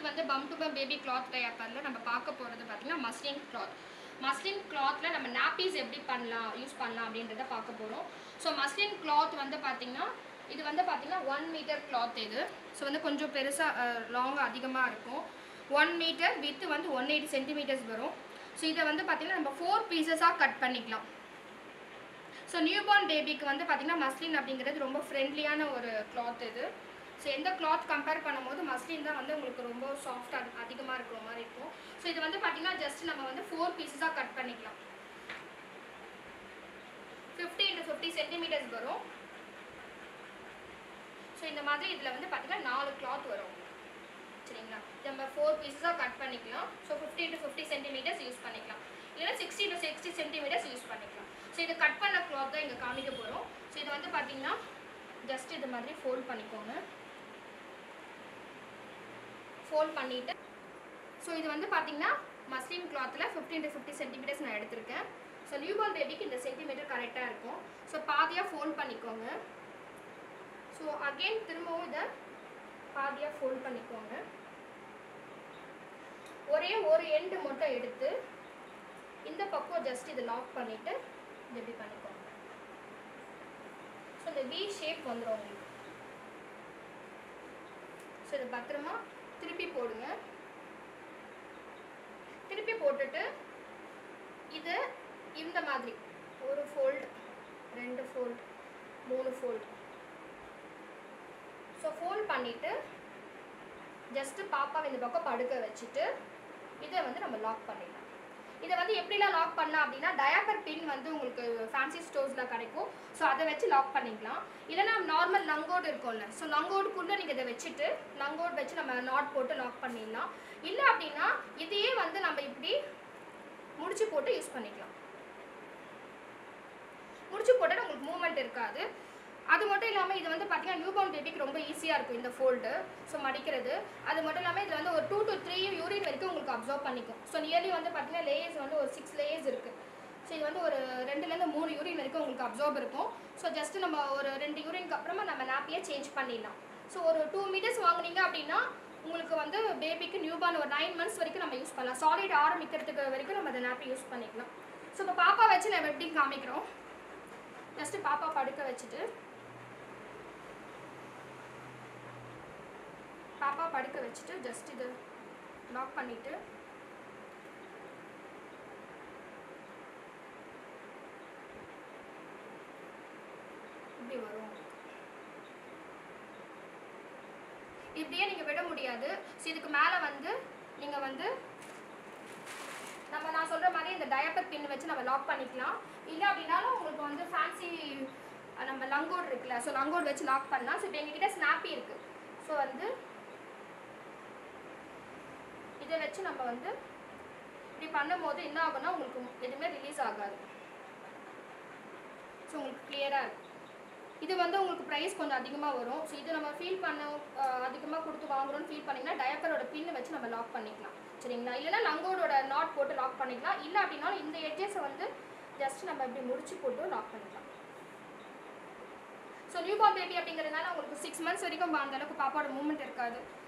வந்து பம் டு பம் பேபி கிளாத் டயப்பரில் நம்ம பார்க்க போகிறது பார்த்தீங்கன்னா மஸ்லின் கிளாத் மஸ்லின் கிளாத்தில் நம்ம நாப்பீஸ் எப்படி பண்ணலாம் யூஸ் பண்ணலாம் அப்படின்றத பார்க்க போகிறோம் ஸோ மஸ்லின் கிளாத் வந்து பார்த்திங்கன்னா இது வந்து பார்த்திங்கன்னா ஒன் மீட்டர் கிளாத் இது ஸோ வந்து கொஞ்சம் பெருசாக லாங் அதிகமாக இருக்கும் ஒன் மீட்டர் வித்து வந்து ஒன் எயிட்டி சென்டிமீட்டர்ஸ் வரும் ஸோ இதை வந்து பார்த்திங்கன்னா நம்ம ஃபோர் பீசஸாக கட் பண்ணிக்கலாம் ஸோ நியூபார்ன் பேபிக்கு வந்து பார்த்திங்கன்னா மஸ்லின் அப்படிங்கிறது ரொம்ப ஃப்ரெண்ட்லியான ஒரு கிளாத் இது ஸோ எந்த கிளாத் கம்பேர் பண்ணும்போது மஸ்லின் தான் வந்து உங்களுக்கு ரொம்ப சாஃப்டாக அதிகமாக இருக்கிற மாதிரி இருக்கும் ஸோ இது வந்து பார்த்திங்கன்னா ஜஸ்ட் நம்ம வந்து ஃபோர் பீசஸாக கட் பண்ணிக்கலாம் ஃபிஃப்டி இன்ட்டு ஃபிஃப்டி சென்டிமீட்டர்ஸ் வரும் ஸோ இந்த மாதிரி இதில் வந்து பார்த்திங்கன்னா நாலு கிளாத் வரும் சரிங்களா நம்ம ஃபோர் பீஸஸாக கட் பண்ணிக்கலாம் so fifty to fifty centimetres use பண்ணிக்கலாம் இல்லைன்னா sixty to sixty centimetres use பண்ணிக்கலாம் ஸோ இது கட் பண்ண கிளாத் தான் இங்கே காமிக்க போகிறோம் ஸோ இது வந்து பார்த்தீங்கன்னா ஜஸ்ட் இது மாதிரி ஃபோல்ட் பண்ணிக்கோங்க ஃபோல்ட் பண்ணிவிட்டு ஸோ இது வந்து பார்த்தீங்கன்னா மஸ்லின் கிளாத்தில் ஃபிஃப்டின் டு ஃபிஃப்டி சென்டிமீட்டர்ஸ் நான் எடுத்திருக்கேன் ஸோ நியூபார்ன் பேபிக்கு இந்த சென்டிமீட்டர் கரெக்டாக இருக்கும் ஸோ பாதியாக ஃபோல்ட் பண்ணிக்கோங்க ஸோ அகெயின் திரும்பவும் இதை பாதியாக ஃபோல்ட் பண்ணிக்கோங்க ஒரே ஒரு எண்டு மட்டும் எடுத்து இந்த பக்கம் ஜஸ்ட் இதை லாக் பண்ணிவிட்டு இது எப்படி பண்ணிக்கோங்க ஸோ இந்த வி ஷேப் வந்துடும் உங்களுக்கு ஸோ இதை பத்திரமா திருப்பி போடுங்க திருப்பி போட்டுட்டு இது இந்த மாதிரி ஒரு ஃபோல்டு ரெண்டு ஃபோல்டு மூணு ஃபோல்டு ஸோ ஃபோல்ட் பண்ணிவிட்டு ஜஸ்ட்டு பாப்பாவை இந்த பக்கம் படுக்க வச்சுட்டு இதை வந்து நம்ம லாக் பண்ணிடலாம் இதை வந்து எப்படிலாம் லாக் பண்ணலாம் அப்படின்னா டயாப்பர் பின் வந்து உங்களுக்கு ஃபேன்சி ஸ்டோர்ஸில் கிடைக்கும் ஸோ அதை வச்சு லாக் பண்ணிக்கலாம் இல்லைனா நார்மல் லங்கோடு இருக்கும்ல ஸோ லங்கோடுக்குள்ளே நீங்கள் இதை வச்சுட்டு லங்கோடு வச்சு நம்ம நாட் போட்டு லாக் பண்ணிடலாம் இல்லை அப்படின்னா இதையே வந்து நம்ம இப்படி முடிச்சு போட்டு யூஸ் பண்ணிக்கலாம் முடிச்சு போட்டால் உங்களுக்கு மூவ்மெண்ட் இருக்காது அது மட்டும் இல்லாமல் இது வந்து பார்த்தீங்கன்னா நியூபார்ன் பேபிக்கு ரொம்ப ஈஸியாக இருக்கும் இந்த ஃபோல்டு ஸோ மடிக்கிறது அது மட்டும் இல்லாமல் இதில் வந்து ஒரு டூ டு த்ரீ யூரின் வரைக்கும் உங்களுக்கு அப்சர்வ் பண்ணிக்கும் ஸோ நியர்லி வந்து பார்த்தீங்கன்னா லேயர்ஸ் வந்து ஒரு சிக்ஸ் லேயர்ஸ் இருக்குது ஸோ இது வந்து ஒரு ரெண்டுலேருந்து மூணு யூரின் வரைக்கும் உங்களுக்கு அப்சர்வ் இருக்கும் ஸோ ஜஸ்ட் நம்ம ஒரு ரெண்டு யூரினுக்கு அப்புறமா நம்ம நாப்பியை சேஞ்ச் பண்ணிடலாம் ஸோ ஒரு டூ மீட்டர்ஸ் வாங்குனீங்க அப்படின்னா உங்களுக்கு வந்து பேபிக்கு நியூபார்ன் ஒரு நைன் மந்த்ஸ் வரைக்கும் நம்ம யூஸ் பண்ணலாம் சாலிட் ஆரம்பிக்கிறதுக்கு வரைக்கும் நம்ம அந்த நாப்பை யூஸ் பண்ணிக்கலாம் ஸோ இப்போ பாப்பா வச்சு நம்ம எப்படி காமிக்கிறோம் ஜஸ்ட்டு பாப்பா படுக்க வச்சுட்டு பாப்பா படுக்க வச்சுட்டு ஜஸ்ட் இது லாக் பண்ணிட்டு இப்படி வரும் இப்படியே நீங்கள் விட முடியாது ஸோ இதுக்கு மேலே வந்து நீங்கள் வந்து நம்ம நான் சொல்கிற மாதிரி இந்த டயப்பர் பின் வச்சு நம்ம லாக் பண்ணிக்கலாம் இல்லை அப்படின்னாலும் உங்களுக்கு வந்து ஃபேன்சி நம்ம லங்கோட் இருக்குல்ல ஸோ லங்கோட் வச்சு லாக் பண்ணலாம் ஸோ இப்போ எங்ககிட்ட ஸ்னாப்பி இருக்குது ஸோ வந்து இதை வச்சு நம்ம வந்து இப்படி பண்ணும்போது என்ன ஆகும்னா உங்களுக்கு எதுவுமே ரிலீஸ் ஆகாது ஸோ உங்களுக்கு கிளியராக இருக்கும் இது வந்து உங்களுக்கு ப்ரைஸ் கொஞ்சம் அதிகமாக வரும் ஸோ இது நம்ம ஃபீல் பண்ண அதிகமாக கொடுத்து வாங்குறோம்னு ஃபீல் பண்ணிங்கன்னா டயப்பரோட பின்னு வச்சு நம்ம லாக் பண்ணிக்கலாம் சரிங்களா இல்லைன்னா லங்கோடோட நாட் போட்டு லாக் பண்ணிக்கலாம் இல்லை அப்படின்னாலும் இந்த எட்ஜஸை வந்து ஜஸ்ட் நம்ம இப்படி முடிச்சு போட்டு லாக் பண்ணிக்கலாம் ஸோ நியூ பார்ன் பேபி அப்படிங்கிறதுனால உங்களுக்கு சிக்ஸ் மந்த்ஸ் வரைக்கும் அந்த அளவுக்கு பாப்பாவோட மூவ்மெண்ட் இருக்காது